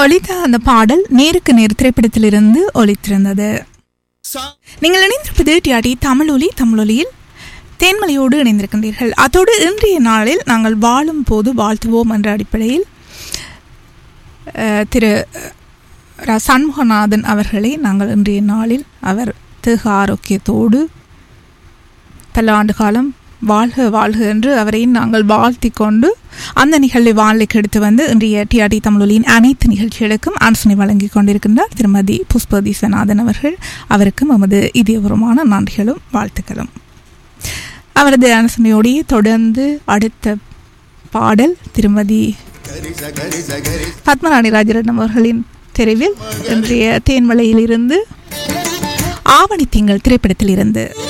ஒலித்த அந்த பாடல் நேருக்கு நேர் திரைப்படத்திலிருந்து ஒலித்திருந்தது நீங்கள் இணைந்திருப்பது டிஆடி தமிழொலி தமிழொலியில் தேன்மலையோடு இணைந்திருக்கின்றீர்கள் அதோடு இன்றைய நாளில் நாங்கள் வாழும் போது வாழ்த்துவோம் என்ற அடிப்படையில் அஹ், திரு ர. சண்முகநாதன் அவர்களை நாங்கள் இன்றைய நாளில் அவர் தேக ஆரோக்கியத்தோடு பல ஆண்டு காலம் வாழ்க வாழ்க என்று அவரை நாங்கள் வாழ்த்தி கொண்டு அந்த நிகழ்வை வாழ்க்கைக்கு எடுத்து வந்து இன்றைய டிஆர்டி தமிழொலியின் அனைத்து நிகழ்ச்சிகளுக்கும் ஆலோசனை வழங்கிக் கொண்டிருக்கின்றார் திருமதி புஷ்பதி சநாதன் அவர்கள் அவருக்கும் எமது இதயபூர்வமான நன்றிகளும் வாழ்த்துக்களும் அவரது ஆலோசனையோடையே தொடர்ந்து அடுத்த பாடல் திருமதி பத்மராணி ராஜரட்னம் அவர்களின் தெரிவில் இன்றைய தேன்மலையிலிருந்து ஆவணி திங்கள் திரைப்படத்தில் இருந்து